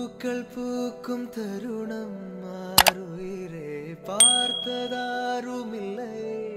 பூக்கள் பூக்கும் தருணம் மாறுயிரே பார்த்ததாருமில்லை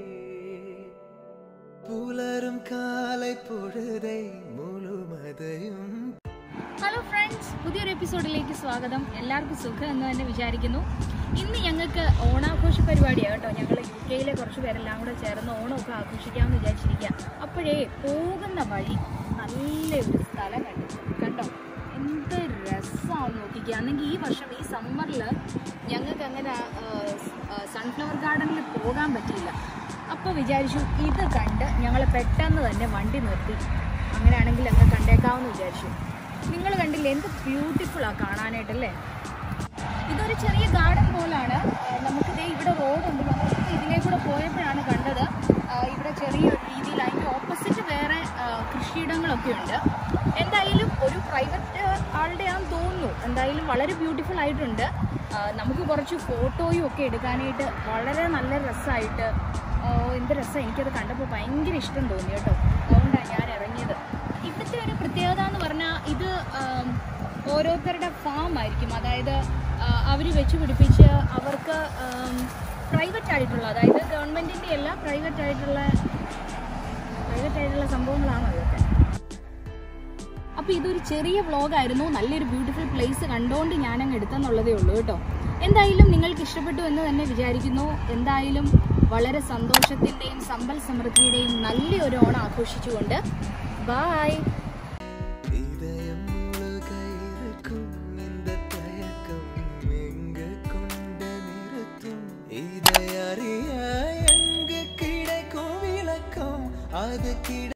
புலரும் காலை பொழுதை മുഴുമതയും ഹലോ ഫ്രണ്ട്സ് പുതിയൊരു എപ്പിസോഡിലേക്ക് സ്വാഗതം എല്ലാവർക്കും സുഖം എന്ന് തന്നെ വിചാരിക്കുന്നു ഇന്ന് ഞങ്ങൾക്ക് ഓണാഘോഷ പരിപാടിയാണ് കേട്ടോ ഞങ്ങൾ യു കെയിലെ കുറച്ച് പേരെല്ലാം കൂടെ ചേർന്ന് ഓണമൊക്കെ ആഘോഷിക്കാമെന്ന് വിചാരിച്ചിരിക്കുക അപ്പോഴേ പോകുന്ന വഴി നല്ലൊരു സ്ഥലം കണ്ടു കണ്ടോ എന്ത് രസമാണ് നോക്കിക്കുക അന്നെങ്കിൽ ഈ വർഷം ഈ സമ്മറിൽ ഞങ്ങൾക്ക് അങ്ങനെ സൺഫ്ലവർ ഗാർഡനിൽ പോകാൻ പറ്റിയില്ല അപ്പോൾ വിചാരിച്ചു ഇത് കണ്ട് ഞങ്ങൾ പെട്ടെന്ന് തന്നെ വണ്ടി നിർത്തി അങ്ങനെയാണെങ്കിൽ അങ്ങ് കണ്ടേക്കാമെന്ന് വിചാരിച്ചു നിങ്ങൾ കണ്ടില്ലേ എന്ത് ബ്യൂട്ടിഫുൾ ആ കാണാനായിട്ടല്ലേ ഇതൊരു ചെറിയ ഗാർഡൻ പോലാണ് ആ, നമുക്ക് ദേ ഇവിടെ റോഡുണ്ട് നമ്മളിപ്പോൾ ഇതിലേ കൂടെ പോയപ്പോഴാണ് കണ്ടത് ആ, ഇവിടെ ചെറിയൊരു രീതിയിൽ അതിൻ്റെ ഓപ്പോസിറ്റ് വേറെ ആ, കൃഷിയിടങ്ങളൊക്കെ ഉണ്ട് എന്തായാലും ഒരു പ്രൈവറ്റ് ആളുടെ ആണെന്ന് തോന്നുന്നു എന്തായാലും വളരെ ബ്യൂട്ടിഫുൾ ആയിട്ടുണ്ട് ആ, നമുക്ക് കുറച്ച് ഫോട്ടോയും ഒക്കെ എടുക്കാനായിട്ട് വളരെ നല്ല രസമായിട്ട് എന്ത് രസം എനിക്കത് കണ്ടപ്പോൾ ഭയങ്കര ഇഷ്ടം തോന്നി കേട്ടോ അതുകൊണ്ടാണ് ഞാൻ ഇറങ്ങിയത് ഇവിടുത്തെ ഒരു പ്രത്യേകത എന്ന് പറഞ്ഞാൽ ഇത് ആം, ഓരോരുത്തരുടെ ഫാം ആയിരിക്കും അതായത് അവർ വെച്ച് പിടിപ്പിച്ച് അവർക്ക് പ്രൈവറ്റ് ആയിട്ടുള്ള അതായത് ഗവൺമെൻറ്റിൻ്റെ അല്ല പ്രൈവറ്റ് ആയിട്ടുള്ള പ്രൈവറ്റ് ആയിട്ടുള്ള സംഭവങ്ങളാണോ ഇതൊക്കെ അപ്പോൾ ഇതൊരു ചെറിയ വ്ളോഗായിരുന്നു നല്ലൊരു ബ്യൂട്ടിഫുൾ പ്ലേസ് കണ്ടുകൊണ്ട് ഞാനങ്ങ് എടുത്തെന്നുള്ളതേ ഉള്ളൂ കേട്ടോ എന്തായാലും നിങ്ങൾക്ക് ഇഷ്ടപ്പെട്ടു എന്ന് തന്നെ വിചാരിക്കുന്നു എന്തായാലും വളരെ സന്തോഷത്തിൻ്റെയും സമ്പൽ സമൃദ്ധിയുടെയും നല്ലൊരു ഓണം ആഘോഷിച്ചുകൊണ്ട് ബായ് இதயம் முழுக இருக்கும் இந்த தயக்கம் எங்கு கொண்டு நிறுத்தும் இதை அறிய எங்கு கிடைக்கும் விளக்கம் அது கிடை